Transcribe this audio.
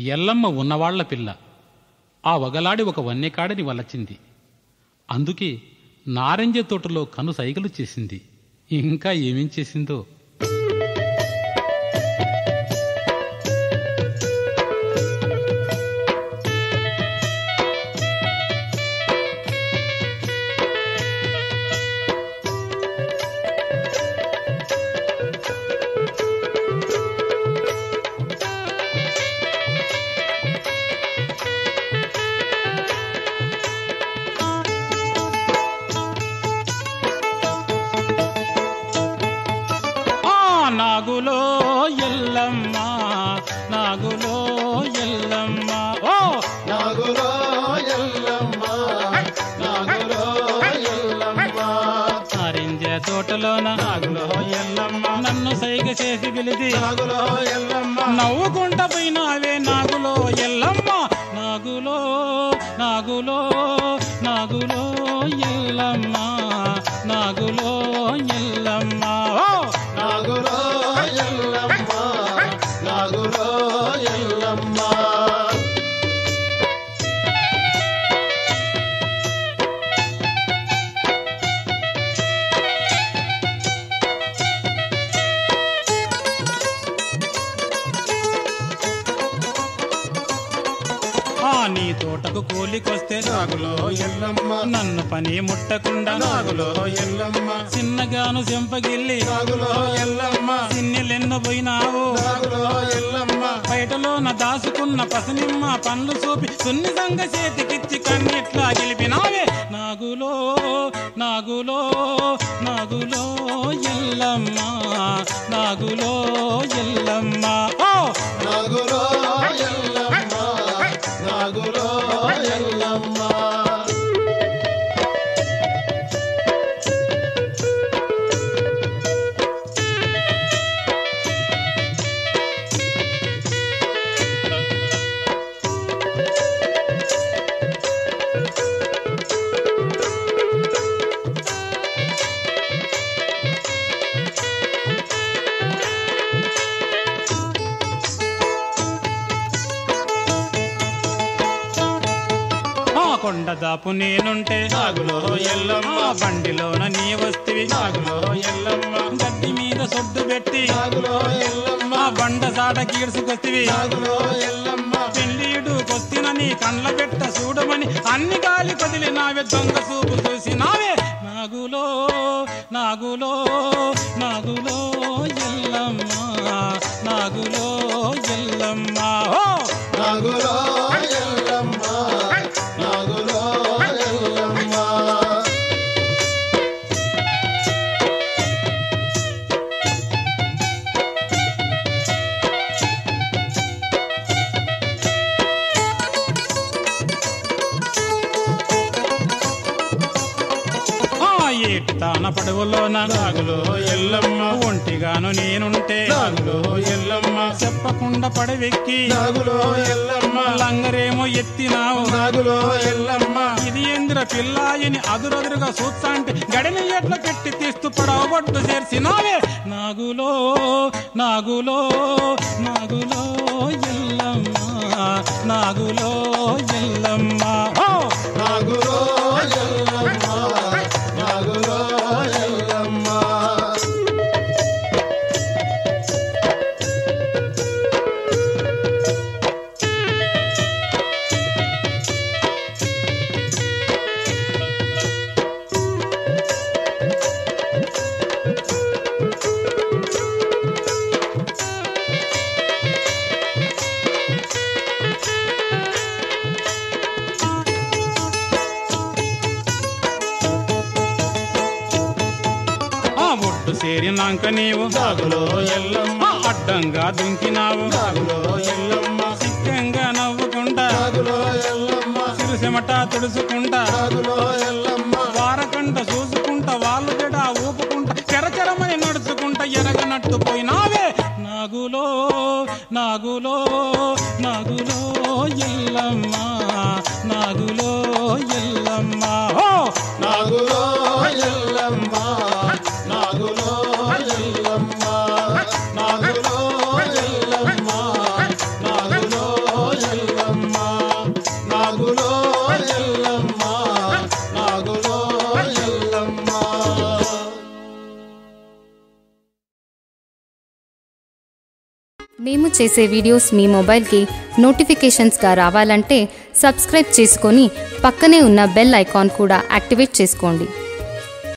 ఎల్లమ్మ ఉన్నవాళ్ల పిల్ల ఆ వగలాడి ఒక వన్యకాడని వలచింది అందుకే నారింజ తోటలో కను సైగలు చేసింది ఇంకా ఏమేం చేసిందో ఆ నాగులో ఎల్లమ్మ నాగులో ఎల్లమ్మ ఓ నాగులో ఎల్లమ్మ నాగులో ఎల్లమ్మ నారింజ తోటలోన నాగులో ఎల్లమ్మ నన్ను సైగ చేసి పిలిచి నాగులో ఎల్లమ్మ నవ్వుకుంటా పోయినావే నాగులో ఎల్లమ్మ నాగులో నాగులో నాగులో ఎల్లమ్మ నాగులో ఎల్లమ్మ ఓ నాగులో ఎల్లమ్మ నాగులో ఎల్లమ్మ ఆ నీ తోటకు కూలికొస్తే నాగులో ఎల్లమ్మ నన్ను పని ముట్టకుండా నాగులో ఎల్లమ్మ చిన్నగాను చెంపగిల్లి నాగులో ఎల్లమ్మ సిన్నెలెన్ను పోయినావు నాగులో ఎల్లమ్మ బయటలోన దాసుకున్న పసనిమ్మ పండ్లు చూపి సున్నితంగ చేతికిచ్చి కన్నెట్లా గెలిపినావే నాగులో నాగులో నాగులో ఎల్లమ్మ నాగులో ఎల్లమ్మ ఓ నాగులో ఎల్లమ్మ నాగులో ఎల్లమ్మ ఆ కొండ దాపు నేనుంటే నాగులో ఎల్లమ్మ ఆ బండిలోన నీ వస్తివి నాగులో ఎల్లమ్మ గడ్డి మీద సొడ్డు పెట్టి నాగులో ఎల్లమ్మ ఆ బండ సాట కీడ్చుకొస్తివి నాగులో ఎల్లమ్మ పెళ్ళీడు కొస్తినని కండ్ల పెట్ట చూడమని అన్ని గాలి కదిలి నావే దొంగ చూపు చూసి నావే నాగులో నాగులో నాగులో ఎల్లమ్మ నాగులో ఎల్లమ్మ ఓ నాగులో ఎల్లమ్మ నాగులో ఎల్లమ్మ ఆ ఏటి తాన పడవలోన నాగులో ఎల్లమ్మ ఒంటిగాను నేనుంటే నాగులో ఎల్లమ్మ చెప్పకుండా పడవెక్కి నాగులో ఎల్లమ్మ లంగరేమో ఎత్తినావు నాగులో ఎల్లమ్మ ఇది ఎంద్ర పిల్లాయిని అదురదురుగా చూస్తాంటే గడిని ఎట్ల పెట్టి తీస్తూ పడవబొట్టు చేర్చినావే నాగులో నాగులో నాగులో ఎల్లమ్మ నాగులో ఎల్లమ్మ ఓ! నాగులో ఎల్లమ్మ నాగులో ఎల్లమ్మ ఆ ఒడ్డు చేరినాక నీవు నాగులో ఎల్లమ్మ ఆ అడ్డంగా దుంకినావు నాగులో ఎల్లమ్మ సిక్కంగా నవ్వుకుంటా నాగులో ఎల్లమ్మ సిరిసెమట తుడుచుకుంటా నాగులో ఎల్లమ్మ వారకంట చూసుకుంటా వాళ్ళు జడ ఊపుకుంటా చెరచెరమని నడుచుకుంటా ఎరగనట్టు పోయినావే నాగులో నాగులో నాగులో ఎల్లమ్మ నాగులో ఎల్లమ్మ ఓ నాగులో ఎల్లమ్మ నాగులో ఎల్లమ్మ నాగులో ఎల్లమ్మ నాగులో మేము చేసే వీడియోస్ మీ మొబైల్కి నోటిఫికేషన్స్గా రావాలంటే సబ్స్క్రైబ్ చేసుకొని పక్కనే ఉన్న బెల్ ఐకాన్ కూడా యాక్టివేట్ చేసుకోండి